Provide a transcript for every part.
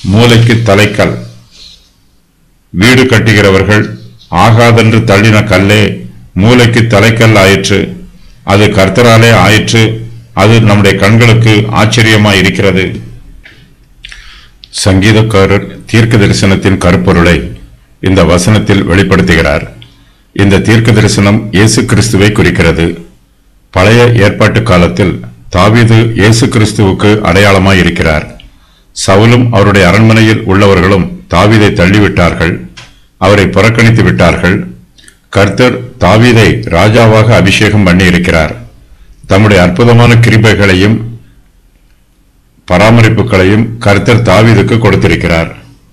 மூளைக்கு தலைக்கல் வீடு கட்டுகிறவர்கள் ஆகாதென்று தள்ளின கல்லே மூளைக்கு தலைக்கல் ஆயிற்று அது கர்த்தராலே ஆயிற்று அது நம்முடைய கண்களுக்கு ஆச்சரியமாய் இருக்கிறது சங்கீதக்காரர் தீர்க்க தரிசனத்தின் கருப்பொருளை இந்த வசனத்தில் வெளிப்படுத்துகிறார் இந்த தீர்க்க தரிசனம் இயேசு கிறிஸ்துவை குறிக்கிறது பழைய ஏற்பாட்டு காலத்தில் தாவீது இயேசு கிறிஸ்துவுக்கு அடையாளமாய் இருக்கிறார் சவுலும் அவருடைய அரண்மனையில் உள்ளவர்களும் தாவீதை தள்ளிவிட்டார்கள் அவரை புறக்கணித்து விட்டார்கள் கர்த்தர் தாவீதை ராஜாவாக அபிஷேகம் பண்ணியிருக்கிறார் தம்முடைய அற்புதமான கிருபைகளையும் பராமரிப்புகளையும் கர்த்தர் தாவீதுக்கு கொடுத்திருக்கிறார்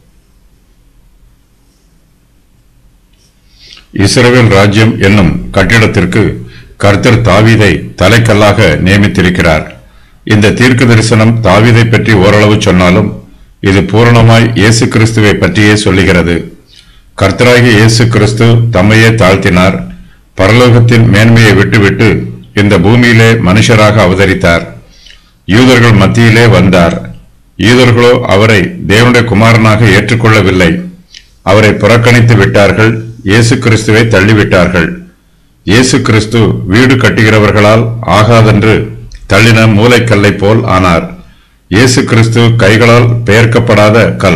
இஸ்ரவேல் ராஜ்யம் என்னும் கட்டிடத்திற்கு கர்த்தர் தாவீதை தலைக்கல்லாக நியமித்திருக்கிறார் இந்த தீர்க்க தரிசனம் தாவீதை பற்றி ஓரளவு சொன்னாலும் இது பூரணமாய் இயேசு கிறிஸ்துவை பற்றியே சொல்லுகிறது கர்த்தராகிய இயேசு கிறிஸ்து தம்மையே தாழ்த்தினார் பரலோகத்தின் மேன்மையை விட்டுவிட்டு இந்த பூமியிலே மனுஷராக அவதரித்தார் யூதர்கள் மத்தியிலே வந்தார் யூதர்களோ அவரை தேவனுடைய குமாரனாக ஏற்றுக்கொள்ளவில்லை அவரை புறக்கணித்து விட்டார்கள் இயேசு கிறிஸ்துவை தள்ளிவிட்டார்கள் இயேசு கிறிஸ்து வீடு கட்டுகிறவர்களால் ஆகாதென்று தள்ளின மூளைக்கல்லை போல் ஆனார் இயேசு கிறிஸ்து கைகளால் பெயர்க்கப்படாத கல்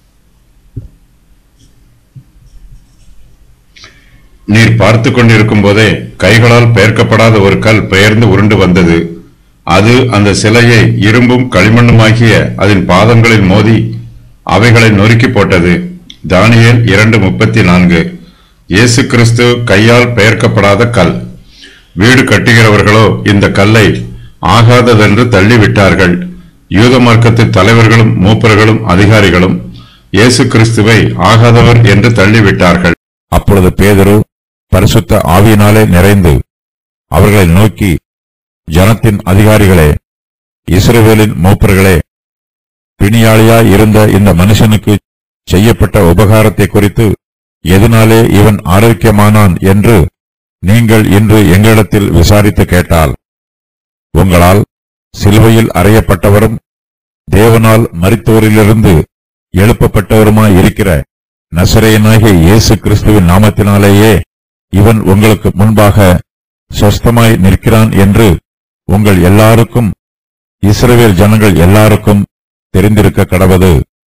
நீர் பார்த்து கொண்டிருக்கும் போதே கைகளால் பெயர்க்கப்படாத ஒரு கல் பெயர்ந்து உருண்டு வந்தது அது அந்த சிலையை இரும்பும் களிமண்ணுமாகிய அதன் பாதங்களில் மோதி அவைகளை நொறுக்கி போட்டது தானியேல் இரண்டு முப்பத்தி நான்கு இயேசு கிறிஸ்து கையால் பெயர்க்கப்படாத கல் வீடு கட்டுகிறவர்களோ இந்த கல்லை ஆகாததென்று தள்ளிவிட்டார்கள் யூத மார்க்கத்து தலைவர்களும் மூப்பர்களும் அதிகாரிகளும் இயேசு கிறிஸ்துவை ஆகாதவர் என்று தள்ளிவிட்டார்கள் அப்பொழுது பேதுரு பரிசுத்த ஆவியினாலே நிறைந்து அவர்களை நோக்கி ஜனத்தின் அதிகாரிகளே இஸ்ரவேலின் மூப்பர்களே பிணியாளியாய் இருந்த இந்த மனுஷனுக்கு செய்யப்பட்ட உபகாரத்தை குறித்து எதனாலே இவன் ஆரோக்கியமானான் என்று நீங்கள் இன்று எங்களிடத்தில் விசாரித்து கேட்டால் உங்களால் சிலுவையில் அறையப்பட்டவரும் தேவனால் மரித்தோரிலிருந்து எழுப்பப்பட்டவருமாய் இருக்கிற நசரேயனாகிய இயேசு கிறிஸ்துவின் நாமத்தினாலேயே இவன் உங்களுக்கு முன்பாக சொஸ்தமாய் நிற்கிறான் என்று உங்கள் எல்லாருக்கும் இஸ்ரவேல் ஜனங்கள் எல்லாருக்கும் தெரிந்திருக்க கடவது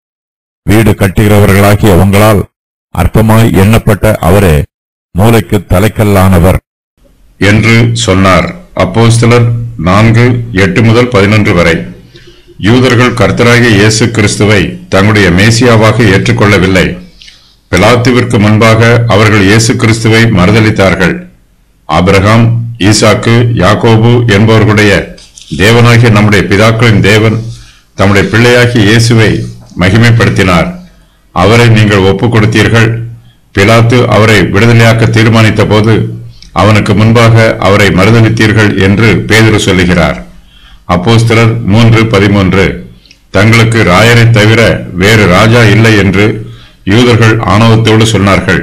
வீடு கட்டுகிறவர்களாகிய உங்களால் அற்பமாய் எண்ணப்பட்ட அவரே மூளைக்கு தலைக்கல்லானவர் என்று சொன்னார் அப்போஸ்தலர் நான்கு எட்டு முதல் பதினொன்று வரை யூதர்கள் கர்த்தராகிய இயேசு கிறிஸ்துவை தங்களுடைய மேசியாவாக ஏற்றுக்கொள்ளவில்லை பிலாத்துவிற்கு முன்பாக அவர்கள் இயேசு கிறிஸ்துவை மறுதளித்தார்கள் ஆபிரகாம் ஈசாக்கு யாக்கோபு என்பவர்களுடைய தேவனாகிய நம்முடைய பிதாக்களின் தேவன் தம்முடைய பிள்ளையாகிய இயேசுவை மகிமைப்படுத்தினார் அவரை நீங்கள் ஒப்புக் கொடுத்தீர்கள் பிலாத்து அவரை விடுதலையாக்க தீர்மானித்த போது அவனுக்கு முன்பாக அவரை மறுதளித்தீர்கள் என்று பேதுரு சொல்லுகிறார் அப்போஸ்தலர் மூன்று பதிமூன்று தங்களுக்கு ராயரை தவிர வேறு ராஜா இல்லை என்று யூதர்கள் ஆணவத்தோடு சொன்னார்கள்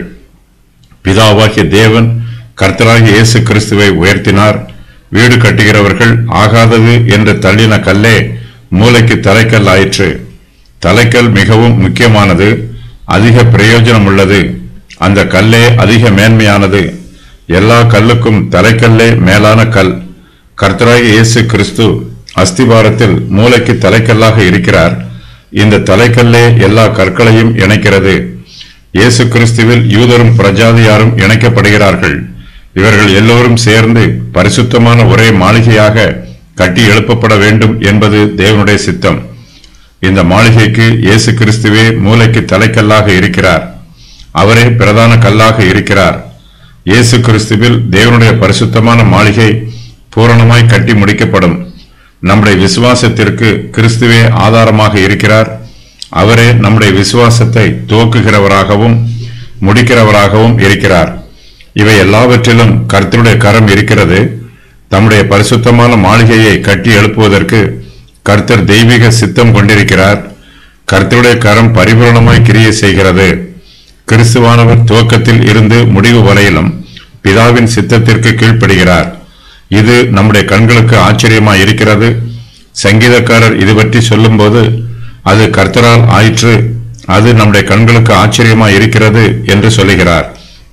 பிதாவாகிய தேவன் கர்த்தராகிய இயேசு கிறிஸ்துவை உயர்த்தினார் வீடு கட்டுகிறவர்கள் ஆகாதது என்று தள்ளின கல்லே மூளைக்கு தலைக்கல் ஆயிற்று தலைக்கல் மிகவும் முக்கியமானது அதிக பிரயோஜனம் உள்ளது அந்த கல்லே அதிக மேன்மையானது எல்லா கல்லுக்கும் தலைக்கல்லே மேலான கல் கர்த்தராகிய இயேசு கிறிஸ்து அஸ்திபாரத்தில் மூளைக்கு தலைக்கல்லாக இருக்கிறார் இந்த தலைக்கல்லே எல்லா கற்களையும் இணைக்கிறது இயேசு கிறிஸ்துவில் யூதரும் பிரஜாதியாரும் இணைக்கப்படுகிறார்கள் இவர்கள் எல்லோரும் சேர்ந்து பரிசுத்தமான ஒரே மாளிகையாக கட்டி எழுப்பப்பட வேண்டும் என்பது தேவனுடைய சித்தம் இந்த மாளிகைக்கு இயேசு கிறிஸ்துவே மூளைக்கு தலைக்கல்லாக இருக்கிறார் அவரே பிரதான கல்லாக இருக்கிறார் இயேசு கிறிஸ்துவில் தேவனுடைய பரிசுத்தமான மாளிகை பூரணமாய் கட்டி முடிக்கப்படும் நம்முடைய விசுவாசத்திற்கு கிறிஸ்துவே ஆதாரமாக இருக்கிறார் அவரே நம்முடைய விசுவாசத்தை துவக்குகிறவராகவும் முடிக்கிறவராகவும் இருக்கிறார் இவை எல்லாவற்றிலும் கர்த்தருடைய கரம் இருக்கிறது தம்முடைய பரிசுத்தமான மாளிகையை கட்டி எழுப்புவதற்கு கர்த்தர் தெய்வீக சித்தம் கொண்டிருக்கிறார் கர்த்தருடைய கரம் பரிபூரணமாய் கிரியை செய்கிறது கிறிஸ்துவானவர் துவக்கத்தில் இருந்து முடிவு வரையிலும் பிதாவின் சித்தத்திற்கு கீழ்ப்படுகிறார் இது நம்முடைய கண்களுக்கு ஆச்சரியமாய் இருக்கிறது சங்கீதக்காரர் இது பற்றி சொல்லும்போது அது கர்த்தரால் ஆயிற்று அது நம்முடைய கண்களுக்கு ஆச்சரியமா இருக்கிறது என்று சொல்லுகிறார்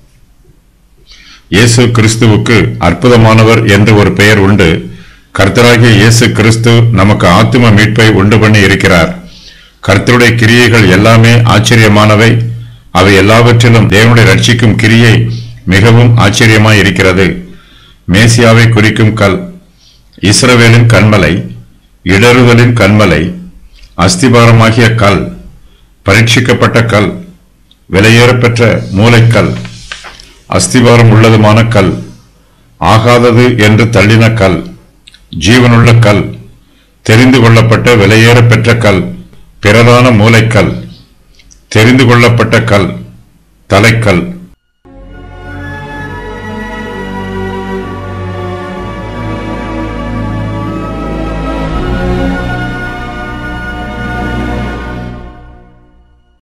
இயேசு கிறிஸ்துவுக்கு அற்புதமானவர் என்று ஒரு பெயர் உண்டு கர்த்தராகிய இயேசு கிறிஸ்து நமக்கு ஆத்தும மீட்பை உண்டு பண்ணி இருக்கிறார் கர்த்தருடைய கிரியைகள் எல்லாமே ஆச்சரியமானவை அவை எல்லாவற்றிலும் தேவனுடைய ரட்சிக்கும் கிரியை மிகவும் ஆச்சரியமாய் இருக்கிறது மேசியாவை குறிக்கும் கல் இஸ்ரவேலின் கண்மலை இடறுதலின் கண்மலை அஸ்திபாரமாகிய கல் பரீட்சிக்கப்பட்ட கல் விலையேறப்பெற்ற மூளைக்கல் அஸ்திபாரம் உள்ளதுமான கல் ஆகாதது என்று தள்ளின கல் ஜீவனுள்ள கல் தெரிந்து கொள்ளப்பட்ட விலையேற பெற்ற கல் பிறரான மூளைக்கல் தெரிந்து கொள்ளப்பட்ட கல் தலைக்கல்